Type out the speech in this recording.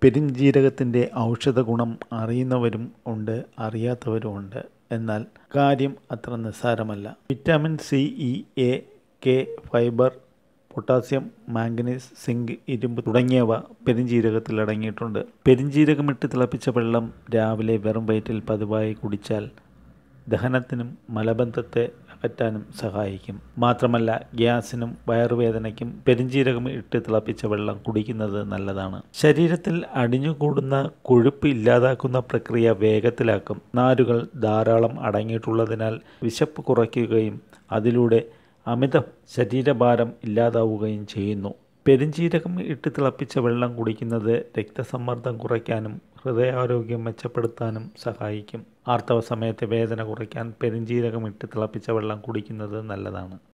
പെരുംജീരകത്തിൻ്റെ ഔഷധ ഗുണം അറിയുന്നവരും ഉണ്ട് അറിയാത്തവരും ഉണ്ട് എന്നാൽ കാര്യം അത്ര നിസ്സാരമല്ല vitamin C E A K fibre potassium manganese zinc ഇരുമ്പ് തുടങ്ങിയവ പെരുംജീരകത്തിൽ അടങ്ങിയിട്ടുണ്ട് പെരുംജീരകമിട്ട് തിളപ്പിച്ച വെള്ളം രാവിലെ വെറും വയറ്റിൽ പതിവായി കുടിച്ചാൽ ദഹനത്തിനും മലബന്ധത്തെ അകറ്റാനും സഹായിക്കും മാത്രമല്ല ഗ്യാസിനും വയറുവേദനയ്ക്കും പെരുംജീരകം ഇട്ട് തിളപ്പിച്ച വെള്ളം കുടിക്കുന്നത് നല്ലതാണ് ശരീരത്തിൽ അടിഞ്ഞുകൂടുന്ന കൊഴുപ്പ് ഇല്ലാതാക്കുന്ന പ്രക്രിയ വേഗത്തിലാക്കും നാരുകൾ ധാരാളം അടങ്ങിയിട്ടുള്ളതിനാൽ വിശപ്പ് കുറയ്ക്കുകയും അതിലൂടെ അമിത ശരീരഭാരം ഇല്ലാതാവുകയും ചെയ്യുന്നു പെരുംജീരകം ഇട്ട് തിളപ്പിച്ച വെള്ളം കുടിക്കുന്നത് രക്തസമ്മർദ്ദം കുറയ്ക്കാനും ഹൃദയാരോഗ്യം മെച്ചപ്പെടുത്താനും സഹായിക്കും ആർത്തവ സമയത്തെ വേദന കുറയ്ക്കാൻ പെരുംജീരകം ഇട്ട് തിളപ്പിച്ച വെള്ളം കുടിക്കുന്നത് നല്ലതാണ്